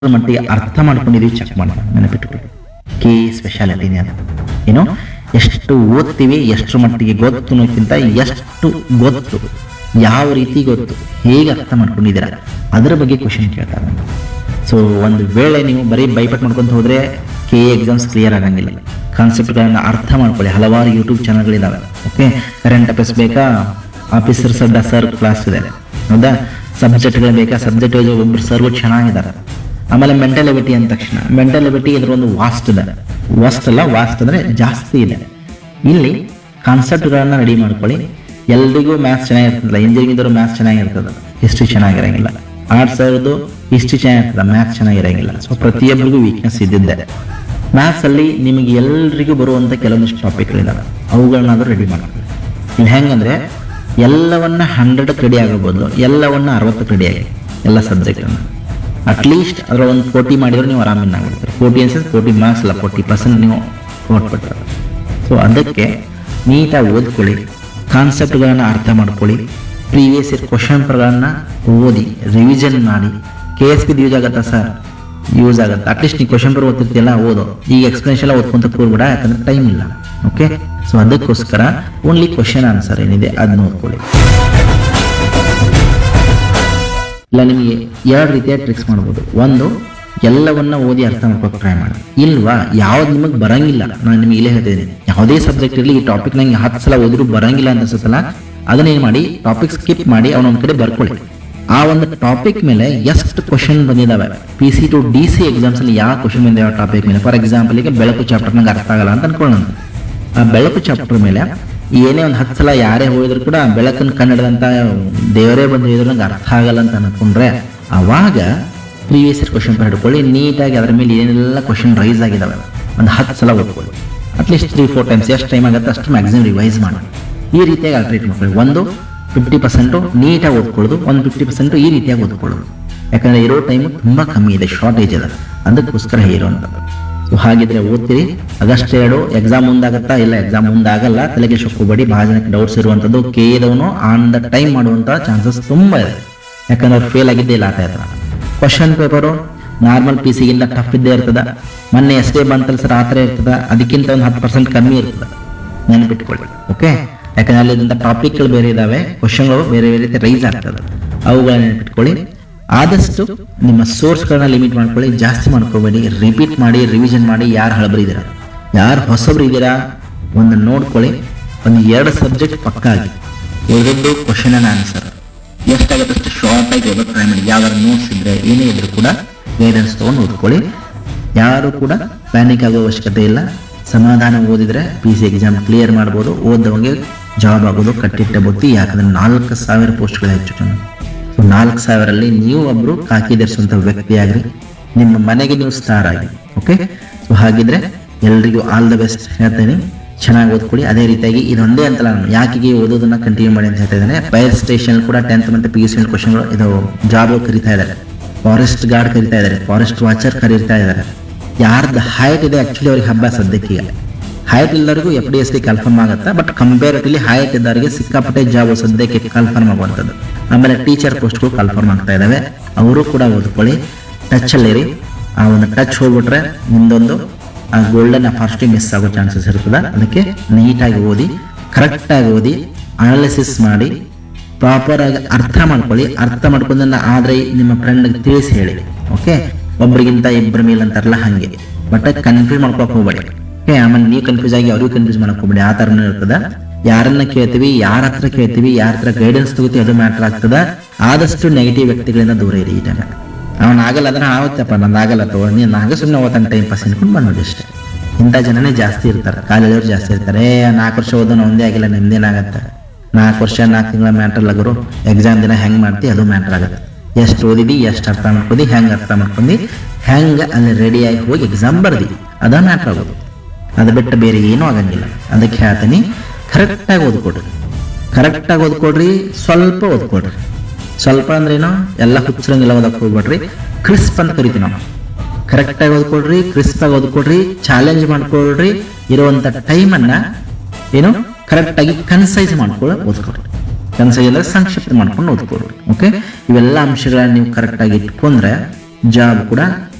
ಮಟ್ಟಿಗೆ ಅರ್ಥ ಮಾಡ್ಕೊಂಡಿದೀವಿ ಚೆಕ್ ಮಾಡೋಣ ನೆನಪಿಟ್ಕೊಳ್ಳಿ ಕೆ ಸ್ಪೆಷಾಲಿಟಿನೇ ಅದು ಏನು ಎಷ್ಟು ಓದ್ತೀವಿ ಎಷ್ಟರ ಮಟ್ಟಿಗೆ ಗೊತ್ತು ಅನ್ನೋಕ್ಕಿಂತ ಎಷ್ಟು ಗೊತ್ತು ಯಾವ ರೀತಿ ಗೊತ್ತು ಹೇಗೆ ಅರ್ಥ ಮಾಡ್ಕೊಂಡಿದ್ದೀರಾ ಅದರ ಬಗ್ಗೆ ಕ್ವಶನ್ ಕೇಳ್ತಾರೆ ಸೊ ಒಂದು ವೇಳೆ ನೀವು ಬರೀ ಬೈಪಟ್ ಮಾಡ್ಕೊಂತ ಹೋದ್ರೆ ಕೆ ಎಕ್ಸಾಮ್ಸ್ ಕ್ಲಿಯರ್ ಆಗಂಗಿಲ್ಲ ಕಾನ್ಸೆಪ್ಟ್ಗಳನ್ನ ಅರ್ಥ ಮಾಡ್ಕೊಳ್ಳಿ ಹಲವಾರು ಯೂಟ್ಯೂಬ್ ಚಾನಲ್ಗಳಿದಾವೆ ಓಕೆ ಕರೆಂಟ್ ಅಫೇರ್ಸ್ ಬೇಕಾ ಆಫೀಸರ್ಸ್ ಅಡ್ಡ ಸರ್ ಕ್ಲಾಸ್ ಇದೆ ಹೌದಾ ಸಬ್ಜೆಕ್ಟ್ಗಳು ಬೇಕಾ ಸಬ್ಜೆಕ್ಟ್ ಒಬ್ಬರು ಸರ್ವು ಚೆನ್ನಾಗಿದ್ದಾರೆ ಆಮೇಲೆ ಮೆಂಟಲ್ ಎಬಿಟಿ ಅಂದ ತಕ್ಷಣ ಮೆಂಟಲ್ ಎಬಿಟಿ ಇದ್ರ ಒಂದು ವಾಸ್ಟ್ ಇದೆ ವಾಸ್ಟ್ ಅಲ್ಲ ವಾಸ್ಟ್ ಅಂದ್ರೆ ಜಾಸ್ತಿ ಇದೆ ಇಲ್ಲಿ ಕಾನ್ಸೆಪ್ಟ್ಗಳನ್ನ ರೆಡಿ ಮಾಡ್ಕೊಳ್ಳಿ ಎಲ್ರಿಗೂ ಮ್ಯಾಥ್ಸ್ ಚೆನ್ನಾಗಿರ್ತದಲ್ಲ ಇಂಜಿನಿಯರಿಂಗ್ ಇದ್ದವರು ಮ್ಯಾಥ್ಸ್ ಚೆನ್ನಾಗಿರ್ತದೆ ಹಿಸ್ಟ್ರಿ ಚೆನ್ನಾಗಿರಂಗಿಲ್ಲ ಆರ್ಟ್ಸ್ ಅವ್ರದ್ದು ಹಿಸ್ಟ್ರಿ ಚೆನ್ನಾಗಿರ್ತದೆ ಮ್ಯಾಥ್ಸ್ ಚೆನ್ನಾಗಿರಂಗಿಲ್ಲ ಸೊ ಪ್ರತಿಯೊಬ್ಬರಿಗೂ ವೀಕ್ನೆಸ್ ಇದ್ದಿದ್ದೆ ಮ್ಯಾಥ್ಸ್ ಅಲ್ಲಿ ನಿಮಗೆ ಎಲ್ರಿಗೂ ಬರುವಂತ ಕೆಲವೊಂದಿಷ್ಟು ಟಾಪಿಕ್ಗಳಿದಾವೆ ಅವುಗಳನ್ನಾದ್ರೂ ರೆಡಿ ಮಾಡ್ಕೊಳ್ಳಿ ಇಲ್ಲಿ ಹೆಂಗಂದ್ರೆ ಎಲ್ಲವನ್ನ ಹಂಡ್ರೆಡ್ ರೆಡಿ ಆಗೋ ಬದಲು ಎಲ್ಲವನ್ನ ಅರವತ್ತಕ್ಕೆ ರೆಡಿ ಆಗಿ ಎಲ್ಲ ಸಬ್ಜೆಕ್ಟನ್ನು ಅಟ್ಲೀಸ್ಟ್ ಅದರ ಒಂದು ಕೋಟಿ ಮಾಡಿದ್ರೆ ನೀವು ಆರಾಮಿನ ಆಗ್ಬಿಡ್ತಾರೆ ಕೋಟಿ ಅನ್ಸಸ್ ಕೋಟಿ ಮಾರ್ಕ್ಸ್ ಅಲ್ಲ ಫೋರ್ಟಿ ಪರ್ಸೆಂಟ್ ನೀವು ಕೊಟ್ಬಿಟ್ರೆ ಸೊ ಅದಕ್ಕೆ ನೀಟಾಗಿ ಓದ್ಕೊಳ್ಳಿ ಕಾನ್ಸೆಪ್ಟ್ಗಳನ್ನ ಅರ್ಥ ಮಾಡ್ಕೊಳ್ಳಿ ಪ್ರೀವಿಯಸ್ ಇಯರ್ ಕ್ವಶನ್ ಪೇಪರ್ಗಳನ್ನ ಓದಿ ರಿವಿಷನ್ ಮಾಡಿ ಕೆ ಎಸ್ ಪಿ ಯೂಸ್ ಆಗತ್ತಾ ಸರ್ ಯೂಸ್ ಆಗುತ್ತೆ ಅಟ್ಲೀಸ್ಟ್ ನೀವು ಕ್ವಶನ್ ಪೇಪರ್ ಓದ್ತಿರ್ತಿಯಲ್ಲ ಓದು ಈಗ ಎಕ್ಸ್ಪ್ಲೇಷನ್ ಎಲ್ಲ ಓದ್ಕೊಂತ ಕೂರ್ಬಿಡ ಯಾಕಂದ್ರೆ ಟೈಮ್ ಇಲ್ಲ ಓಕೆ ಸೊ ಅದಕ್ಕೋಸ್ಕರ ಓನ್ಲಿ ಕ್ವಶನ್ ಆನ್ಸರ್ ಏನಿದೆ ಅದನ್ನ ಓದ್ಕೊಳ್ಳಿ ಇಲ್ಲ ನಿಮಗೆ ಎರಡು ರೀತಿಯ ಟ್ರಿಕ್ಸ್ ಮಾಡ್ಬೋದು ಒಂದು ಎಲ್ಲವನ್ನ ಓದಿ ಅರ್ಥ ಮಾಡ್ಕೊಕ್ ಟ್ರೈ ಮಾಡಿ ಇಲ್ವಾ ಯಾವ್ದು ನಿಮಗೆ ಬರಂಗಿಲ್ಲ ನಾನು ನಿಮಗೆ ಇಲ್ಲೇ ಹೇಳ್ತಿದ್ದೀನಿ ಯಾವುದೇ ಸಬ್ಜೆಕ್ಟ್ ಇರಲಿ ಈ ಟಾಪಿಕ್ ನಂಗೆ ಹತ್ತು ಸಲ ಓದಿದ್ರು ಬರಂಗಿಲ್ಲ ಅಂತ ಅನ್ಸುತ್ತಲ್ಲ ಅದನ್ನ ಏನ್ ಮಾಡಿ ಟಾಪಿಕ್ ಸ್ಕಿಪ್ ಮಾಡಿ ಅವನೊಂದ್ ಕಡೆ ಬರ್ಕೊಳ್ಳಿ ಆ ಒಂದು ಟಾಪಿಕ್ ಮೇಲೆ ಎಷ್ಟು ಕ್ವಶನ್ ಬಂದಿದಾವೆ P C to D C exams ಅಲ್ಲಿ ಯಾವ ಕ್ವಶನ್ ಬಂದಿವೆ ಟಾಪಿಕ್ ಮೇಲೆ ಫಾರ್ ಎಕ್ಸಾಂಪಲ್ ಈಗ ಬೆಳಕು ಚಾಪ್ಟರ್ ನಂಗೆ ಅರ್ಥ ಆಗಲ್ಲ ಅಂತ ಅನ್ಕೊಳ್ಳೋಣ ಆ ಬೆಳಕು ಚಾಪ್ಟರ್ ಮೇಲೆ ಏನೇ ಒಂದು ಹತ್ತು ಸಲ ಯಾರೇ ಹೋಗಿದ್ರು ಕೂಡ ಬೆಳಕನ್ನು ಕನ್ನಡದಂತ ದೇವರೇ ಬಂದು ಹೇಳಿದ್ರು ನಂಗೆ ಅರ್ಥ ಆಗಲ್ಲ ಅಂತ ಅನ್ಕೊಂಡ್ರೆ ಅವಾಗ ಪ್ರೀವಿಯಸ್ ಇಯರ್ ಕ್ವಶನ್ ಹಿಡ್ಕೊಳ್ಳಿ ನೀಟಾಗಿ ಅದ್ರ ಮೇಲೆ ಏನೆಲ್ಲ ಕ್ವಶನ್ ರೈಸ್ ಆಗಿದಾವೆ ಒಂದು ಹತ್ತು ಸಲ ಓದ್ಕೊಳ್ಳಿ ಅಟ್ಲೀಸ್ಟ್ ತ್ರೀ ಫೋರ್ ಟೈಮ್ಸ್ ಎಷ್ಟು ಟೈಮ್ ಆಗುತ್ತೆ ಅಷ್ಟು ಮ್ಯಾಕ್ಸಿಮಮ್ ರಿವೈಸ್ ಮಾಡಿ ಈ ರೀತಿಯಾಗಿ ಅಲ್ಟ್ರೇಟ್ ಮಾಡ್ಕೊಳ್ಳಿ ಒಂದು ಫಿಫ್ಟಿ ಪರ್ಸೆಂಟು ನೀಟಾಗಿ ಓದ್ಕೊಳ್ಳೋದು ಒಂದು ಫಿಫ್ಟಿ ಪರ್ಸೆಂಟು ಈ ರೀತಿಯಾಗಿ ಓದ್ಕೊಳ್ಳೋದು ಯಾಕಂದ್ರೆ ಇರೋ ಟೈಮ್ ತುಂಬಾ ಕಮ್ಮಿ ಇದೆ ಶಾರ್ಟೇಜ್ ಇದೆ ಅದಕ್ಕೋಸ್ಕರ ಇರುವಂಥದ್ದು ಸೊ ಹಾಗಿದ್ರೆ ಓದ್ತೀರಿ ಆಗಸ್ಟ್ ಎರಡು ಎಕ್ಸಾಮ್ ಮುಂದಾಗತ್ತಾ ಇಲ್ಲ ಎಕ್ಸಾಮ್ ಮುಂದಾಗಲ್ಲ ತಲೆಗೆ ಹೋಗಬೇಡಿ ಬಹಳ ಜನಕ್ಕೆ ಡೌಟ್ಸ್ ಇರುವಂಥದ್ದು ಕೆ ಎದವನು ಆನ್ ದ ಟೈಮ್ ಮಾಡುವಂಥ ಚಾನ್ಸಸ್ ತುಂಬಾ ಇದೆ ಯಾಕಂದ್ರೆ ಅವ್ರು ಫೇಲ್ ಆಗಿದ್ದೇ ಇಲ್ಲ ಆಟ ಇರ್ತಾರೆ question paper normal P ಸಿಗಿಂತ tough ಇದ್ದೇ ಇರ್ತದ ಮೊನ್ನೆ ಎಷ್ಟೇ ಬಂತಲ್ಲ ಸರ್ ಆ ಥರ ಇರ್ತದ ಅದಕ್ಕಿಂತ ಒಂದು ಹತ್ತು ಪರ್ಸೆಂಟ್ ಕಮ್ಮಿ ಇರ್ತದೆ ನೆನಪಿಟ್ಕೊಳ್ಳಿ ಓಕೆ ಯಾಕಂದ್ರೆ ಅಲ್ಲಿದ್ದಂಥ ಟಾಪಿಕ್ಗಳು ಬೇರೆ ಇದಾವೆ ಕ್ವಶನ್ಗಳು ಬೇರೆ ಬೇರೆ ರೀತಿ ರೈಸ್ ಆಗ್ತದೆ ಅವುಗಳನ್ನ ನೆನಪಿಟ್ಕೊಳ್ಳಿ ಆದಷ್ಟು ನಿಮ್ಮ ಸೋರ್ಸ್ಗಳನ್ನ ಲಿಮಿಟ್ ಮಾಡ್ಕೊಳ್ಳಿ ಜಾಸ್ತಿ ಮಾಡ್ಕೋಬೇಡಿ ರಿಪೀಟ್ ಮಾಡಿ ರಿವಿಷನ್ ಮಾಡಿ ಯಾರು ಹಳಬರಿದ್ದೀರಾ ಯಾರು ಹೊಸಬ್ರು ಇದ್ದೀರಾ ಒಂದು ನೋಡ್ಕೊಳ್ಳಿ ಒಂದು ಎರಡು ಸಬ್ಜೆಕ್ಟ್ ಪಕ್ಕ ಆಗಿ ಉಳಿದದ್ದು ಕ್ವಶನ್ ಆ್ಯಂಡ್ ಆನ್ಸರ್ ಎಷ್ಟಾಗುತ್ತೆ ಅಷ್ಟು ಶಾರ್ಟ್ ಆಗಿ ಓದೋಕೆ ಟ್ರೈ ಮಾಡಿ ಯಾವ್ದಾರು ನೋಟ್ಸ್ ಇದ್ರೆ ಏನೇ ಇದ್ರು ಕೂಡ ಗೈಡೆನ್ಸ್ ತೊಗೊಂಡು ಓದ್ಕೊಳ್ಳಿ ಯಾರು ಕೂಡ ಪ್ಯಾನಿಕ್ ಆಗೋ ಅವಶ್ಯಕತೆ ಇಲ್ಲ ಸಮಾಧಾನ ಓದಿದ್ರೆ ಪಿ ಸಿ ಎಕ್ಸಾಮ್ ಕ್ಲಿಯರ್ ಮಾಡ್ಬೋದು ಓದೋಂಗೆ ಜಾಬ್ ಆಗೋದು ಕಟ್ಟಿಟ್ಟ ಬುತ್ತಿ ಯಾಕಂದ್ರೆ ನಾಲ್ಕು ಸಾವಿರ ಪೋಸ್ಟ್ಗಳು ಹೆಚ್ಚು ಜನ ಸೊ ನಾಲ್ಕು ಸಾವಿರಲ್ಲಿ ನೀವು ಒಬ್ರು ಕಾಕಿ ಧರಿಸುವಂಥ ವ್ಯಕ್ತಿ ಆಗ್ರಿ ನಿಮ್ಮ ಮನೆಗೆ ನೀವು ಸ್ಟಾರ್ ಆಗಿ ಓಕೆ ಸೊ ಹಾಗಿದ್ರೆ ಎಲ್ರಿಗೂ ಆಲ್ ದ ಬೆಸ್ಟ್ ಹೇಳ್ತೇನೆ ಚೆನ್ನಾಗಿ ಓದ್ಕೊಳ್ಳಿ ಅದೇ ರೀತಿಯಾಗಿ ಇದೊಂದೇ ಅಂತಲ್ಲ ನಾನು ಯಾಕೆ ಓದೋದನ್ನ ಕಂಟಿನ್ಯೂ ಮಾಡಿ ಅಂತ ಹೇಳ್ತಾ ಇದ್ದೇನೆ ಫೈರ್ ಸ್ಟೇಷನ್ ಕೂಡ ಟೆಂತ್ ಮತ್ತು ಪಿ ಯು ಸಿ ಕ್ವಶನ್ಗಳು ಇದು ಜಾಬ್ ಕರಿತಾ ಇದ್ದಾರೆ ಫಾರೆಸ್ಟ್ ಗಾರ್ಡ್ ಕರಿತಾ ಇದ್ದಾರೆ ಫಾರೆಸ್ಟ್ ವಾಚರ್ ಕರೀತಾ ಇದ್ದಾರೆ ಯಾರ್ದು ಹೈಟ್ ಇದೆ ಆಕ್ಚುಲಿ ಅವ್ರಿಗೆ ಹಬ್ಬ ಸದ್ಯಕ್ಕೆ ಹೈಟ್ ಇಲ್ಲರಿಗೂ F D S D confirm ಆಗುತ್ತೆ ಬಟ್ ಕಂಪೇರಿಟಿವ್ಲಿ ಹೈಟ್ ಇದ್ದವರಿಗೆ ಸಿಕ್ಕಾಪಟ್ಟೆ ಜಾಬ್ ಸದ್ಯಕ್ಕೆ ಕನ್ಫರ್ಮ್ ಆಗುವಂಥದ್ದು ಆಮೇಲೆ ಟೀಚರ್ ಪೋಸ್ಟ್ಗಳು ಕನ್ಫರ್ಮ್ ಆಗ್ತಾ ಇದಾವೆ ಅವರು ಕೂಡ ಓದ್ಕೊಳ್ಳಿ ಟಚ್ ಅಲ್ಲಿರಿ ಆ ಒಂದು ಟಚ್ ಹೋಗ್ಬಿಟ್ರೆ ನಿಮ್ದೊಂದು ಆ ಗೋಲ್ಡನ್ ಅಪಾರ್ಚುನಿಟಿ ಮಿಸ್ ಆಗೋ ಚಾನ್ಸಸ್ ಇರ್ತದೆ ಅದಕ್ಕೆ ನೀಟಾಗಿ ಓದಿ ಕರೆಕ್ಟಾಗಿ ಓದಿ ಅನಾಲಿಸಿಸ್ ಮಾಡಿ ಪ್ರಾಪರ್ ಆಗಿ ಅರ್ಥ ಮಾಡ್ಕೊಳ್ಳಿ ಅರ್ಥ ಮಾಡ್ಕೊಂಡನ್ನ ಆದ್ರೆ ನಿಮ್ಮ ಫ್ರೆಂಡ್ ತಿಳಿಸಿ ಹೇಳಿ ಓಕೆ ಒಬ್ರಿಗಿಂತ ಇಬ್ಬರ ಮೇಲೆ ಅಂತಾರಲ್ಲ ಹಂಗೆ ಬಟ್ ಕನ್ಫ್ಯೂಸ್ ಮಾಡ್ಕೊಕ್ ಹೋಗ್ಬೇಡಿ ಓಕೆ ಆಮೇಲೆ ನೀವು ಕನ್ಫ್ಯೂಸ್ ಆಗಿ ಅವ್ರಿಗೂ ಕನ್ಫ್ಯೂಸ್ ಮಾಡಕ್ ಹೋಗ್ಬೇಡಿ ಆ ಥರನೂ ಇರ್ತದ ಯಾರನ್ನ ಕೇಳ್ತೀವಿ ಯಾರ ಹತ್ರ ಕೇಳ್ತೀವಿ ಯಾರ ಹತ್ರ ಗೈಡೆನ್ಸ್ ತಗೋತೀವಿ ಅದು ಮ್ಯಾಟರ್ ಆಗ್ತದ ಆದಷ್ಟು ನೆಗೆಟಿವ್ ವ್ಯಕ್ತಿಗಳಿಂದ ದೂರ ಇರಿ ಈ ಟೈಮ್ ಅವನ್ ಆಗಲ್ಲ ಅಂದ್ರೆ ಆವತ್ತಪ್ಪ ನಂದು ಆಗಲ್ಲ ತಗೋ ನೀನು ನಾಗ ಸುಮ್ಮನೆ ಓದ್ತಾನೆ ಟೈಮ್ ಪಾಸ್ ಅನ್ಕೊಂಡು ಬಂದ್ಬಿಡಿ ಅಷ್ಟೇ ಇಂಥ ಜನನೇ ಜಾಸ್ತಿ ಇರ್ತಾರೆ ಕಾಲೇಜವ್ರು ಜಾಸ್ತಿ ಇರ್ತಾರೆ ಏ ನಾಲ್ಕು ವರ್ಷ ಓದೋನು ಒಂದೇ ಆಗಿಲ್ಲ ನಿಮ್ದೇನಾಗತ್ತೆ ನಾಲ್ಕು ವರ್ಷ ನಾಲ್ಕು ತಿಂಗಳ ಮ್ಯಾಟ್ರ್ ಲಗರು ಎಕ್ಸಾಮ್ ದಿನ ಹೆಂಗ್ ಮಾಡ್ತಿ ಅದು ಮ್ಯಾಟ್ರ್ ಆಗುತ್ತೆ ಎಷ್ಟು ಓದಿದಿ ಎಷ್ಟು ಅರ್ಥ ಮಾಡ್ಕೊಂಡಿ ಹೆಂಗ್ ಅರ್ಥ ಮಾಡ್ಕೊಂಡಿ ಹೆಂಗ್ ಅಲ್ಲಿ ರೆಡಿಯಾಗಿ ಹೋಗಿ ಎಕ್ಸಾಮ್ ಬರ್ದಿ ಅದ ಮ್ಯಾಟ್ರ್ ಆಗೋದು ಅದು ಬಿಟ್ಟು ಬೇರೆ ಏನೂ ಆಗಂಗಿಲ್ಲ ಅದಕ್ಕೆ ಹೇಳ್ತೀನಿ ಕರೆಕ್ಟಾಗಿ ಓದ್ಕೊಡ್ರಿ ಕರೆಕ್ಟಾಗಿ ಓದ್ಕೊಡ್ರಿ ಸ್ವಲ್ಪ ಓದ್ಕೊಡ್ರಿ ಸ್ವಲ್ಪ ಅಂದ್ರೇನು ಎಲ್ಲ ಹುಚ್ಚರಂಗಿಲ್ಲ ಓದಕ್ಕೆ ಹೋಗ್ಬೇಡ್ರಿ ಕ್ರಿಸ್ಪ್ ಅಂತ ಕರಿತೀವಿ ನಾವು ಕರೆಕ್ಟಾಗಿ ಓದ್ಕೊಡ್ರಿ ಕ್ರಿಸ್ಪ್ ಆಗಿ ಓದ್ಕೊಡ್ರಿ ಚಾಲೆಂಜ್ ಮಾಡ್ಕೊಳ್ರಿ ಇರುವಂತ ಟೈಮನ್ನ ಏನು ಕರೆಕ್ಟಾಗಿ ಕನ್ಸೈಸ್ ಮಾಡ್ಕೊಳ್ಳಿ ಓದ್ಕೊಡ್ರಿ ಕನ್ಸೈಸ್ ಅಂದ್ರೆ ಸಂಕ್ಷಿಪ್ತ ಮಾಡ್ಕೊಂಡು ಓದ್ಕೊಡ್ರಿ ಓಕೆ ಇವೆಲ್ಲ ಅಂಶಗಳನ್ನ ನೀವು ಕರೆಕ್ಟಾಗಿ ಇಟ್ಕೊಂಡ್ರೆ ಜಾಬ್ ಕೂಡ